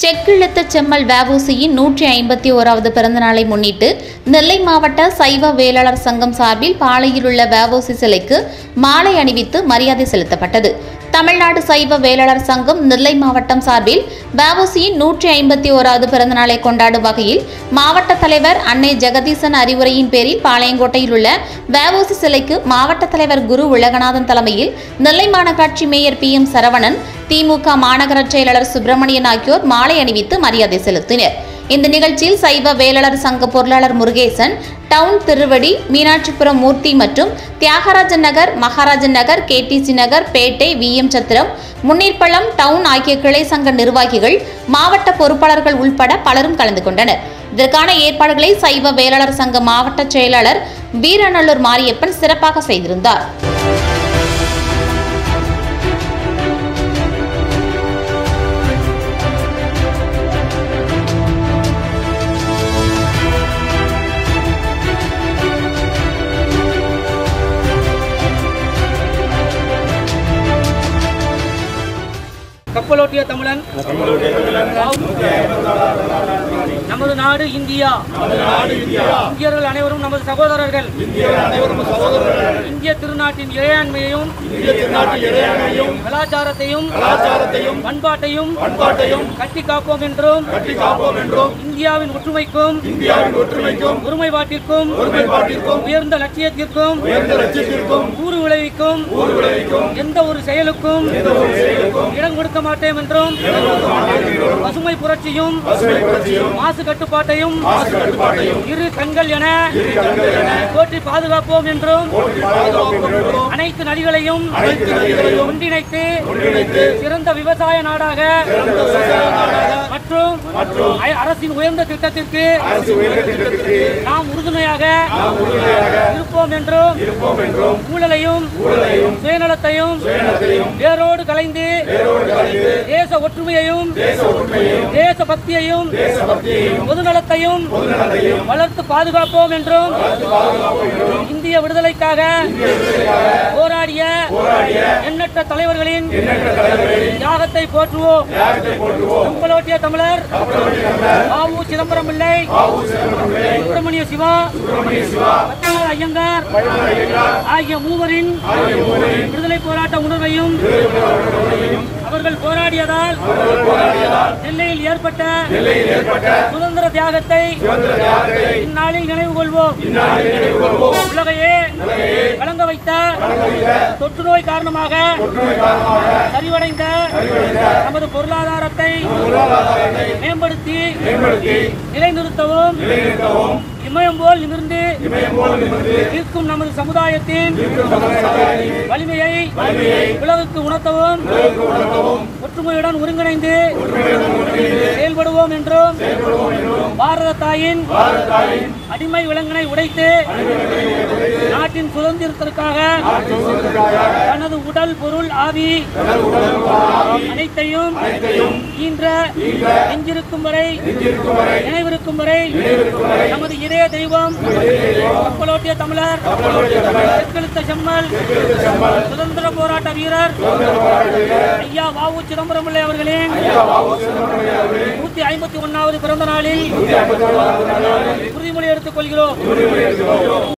செக்கிழுத்த செம்மல் வஉசியின் நூற்றி ஐம்பத்தி ஓராவது பிறந்தநாளை முன்னிட்டு நெல்லை மாவட்ட சைவ வேளாளர் சங்கம் சார்பில் பாளையில் உள்ள வஉசி சிலைக்கு மாலை அணிவித்து மரியாதை செலுத்தப்பட்டது தமிழ்நாடு சைவ வேளாளர் சங்கம் நெல்லை மாவட்டம் சார்பில் வஉசியின் நூற்றி ஐம்பத்தி ஓராவது பிறந்தநாளை கொண்டாடும் வகையில் மாவட்ட தலைவர் அன்னை ஜெகதீசன் அறிவுரையின் பேரில் பாளையங்கோட்டையில் உள்ள வஉசி சிலைக்கு மாவட்ட தலைவர் குரு உலகநாதன் தலைமையில் நெல்லை மாநகராட்சி mayor P M Saravanan DMK மாநகர செயலாளர் சுப்பிரமணியன் ஆகியோர் மாலை அணிவித்து மரியாதை செலுத்தினர் இந்த நிகழ்ச்சியில் சைவ வேளாளர் சங்க பொருளாளர் முருகேசன் டவுன் திருவடி மீனாட்சிபுரம் மூர்த்தி மற்றும் Thiyagarajan Nagar Maharajan Nagar KTC Nagar Pettai VM Chathiram Munneerpallam town ஆகிய கிளை சங்க நிர்வாகிகள் மாவட்ட பொறுப்பாளர்கள் உள்பட பலரும் கலந்து கொண்டனர் இதற்கான ஏற்பாடுகளை சைவ வேளாளர் சங்க மாவட்ட செயலாளர் வீரநல்லூர் மாரியப்பன் சிறப்பாக செய்திருந்தார் கப்பலோட்டிய தமிழன் நமது நாடு இந்தியா இந்தியர்கள் அனைவரும் நமது சகோதரர்கள் இந்திய திருநாட்டின் இறையாண்மையையும் கலாச்சாரத்தையும் கலாச்சாரத்தையும் பண்பாட்டையும் பண்பாட்டையும் கட்டி காப்போம் என்றும் கட்டி காப்போம் என்றும் இந்தியாவின் ஒற்றுமைக்கும் இந்தியாவின் ஒற்றுமைக்கும் ஒருமைப்பாட்டிற்கும் ஒருமைப்பாட்டிற்கும் உயர்ந்த லட்சியத்திற்கும் உயர்ந்த லட்சியத்திற்கும் கூறு விளைவிக்கும் ஊர் விளைவிக்கும் எந்த ஒரு செயலுக்கும் இடம் கொடுக்க மாட்டேன் என்றும் பசுமை புரட்சியும் பசுமை புரட்சியும் மாசு கட்டுப்பாட்டையும் மாசு கட்டுப்பாட்டையும் இரு கண்கள் என இரு கண்கள் என போற்றி பாதுகாப்போம் என்றும் போற்றி பாதுகாப்போம் என்றும் அனைத்து நதிகளையும் அனைத்து நதிகளையும் ஒன்றிணைத்து ஒன்றிணைத்து சிறந்த விவசாய நாடாக சிறந்த விவசாய நாடாக மற்றும் மற்றும் அ- அரசின் உயர்ந்த திட்டத்திற்கு அரசு உயர்ந்த திட்டத்திற்கு நாம் உறுதுணையாக நாம் உறுதியாக இருப்போம் என்றும் இருப்போம் என்றும் ஊழலையும் ஊழலையும் சுயநலத்தையும் சுயநலத்தையும் வேரோடு கலைந்து வேரோடு கலைந்து தேச ஒற்றுமையையும் தேச ஒற்றுமையையும் தேச பக்தியையும் தேசபக்தியையும் பொதுநலத்தையும் பொதுநலத்தையும் வளர்த்து பாதுகாப்போம் என்றும் இந்திய விடுதலைக்காக போராடிய போராடிய எண்ணற்ற தலைவர்களின் எண்ணற்ற தலைவர்களின் தியாகத்தை போற்றுவோம் தியாகத்தை போற்றுவோம் கப்பலோட்டிய தமிழர் கப்பலோட்டி தமிழர் ஆவு சிதம்பரம் பிள்ளை பாவு சிதம்பரம் பிள்ளை சுப்பிரமணிய சிவா சுப்பிரமணிய சிவா பத்மநாத ஐயங்கார் பழமலை ஐயங்கார் ஆகிய மூவரின் ஆகிய மூவரின் விடுதலை போராட்ட உணர்வையும் அவர்கள் போராடியதால் நெல்லையில் ஏற்பட்ட நெல்லையில் ஏற்பட்ட சுதந்திர தியாகத்தை சுதந்திர தியாகத்தை இந்நாளில் நினைவு கொள்வோம் இந்நாளில் நினைவு கொள்வோம் உலகையே கலங்க வைத்த தொற்று நோய் காரணமாக ஒற்றுமை காரணமாக சரிவடைந்த நமது பொருளாதாரத்தை பொருளாதாரத்தை மேம்படுத்தி மேம்படுத்தி நிலைநிறுத்தவும் நிலைநிறுத்தவும் இமயம் போல் நிமிர்ந்து இமயம் போல் நிமிர்ந்து நிற்கும் நமது சமுதாயத்தின் இருக்கும் சமுதாயத்தின் வலிமையை வலிமையை உலகுக்கு உணர்த்தவும் உலகுக்கு உணர்த்தவும் ஒற்றுமையுடன் ஒருங்கிணைந்து ஒற்றுமையுடன் ஒன்றிணைந்து செயல்படுவோம் என்றும் செயல்படுவோம் என்றும் பாரத தாயின் பாரத தாயின் அடிமை விலங்கினை உடைத்து நாட்டின் சுதந்திரத்திற்காக நாட்டின் சுதந்திரத்திற்காக தனது உடல் பொருள் ஆவி தனது உடல் ஆவி அனைத்தையும் அனைத்தையும் ஈன்ற நெஞ்சிருக்கும் வரை நெஞ்சிருக்கும் வரை நினைவிருக்கும் வரை நினைவிருக்கும் வரை நமது இதய தெய்வம் கப்பலோட்டிய தமிழர் கப்பலோட்டிய தமிழர் தெற்கெழுத்த செம்மல் தெற்கெழுத்த செம்மல் சுதந்திர போராட்ட வீரர் சுதந்திர போராட்ட வீரர் ஐயா வாவு சிதம்பரம் பிள்ளை அவர்களின் ஐயா பாபு சிதம்பரம் பிள்ளை அவர்களின் நூத்தி ஐம்பத்தி ஒன்னாவது பிறந்த நாளில் நூற்றி ஐம்பத்தி ஒன்பதாவது நாளில் உறுதிமொழி எடுத்துக் கொள்கிறோம் உறுதிமொழி எடுத்துக் கொள்கிறோம்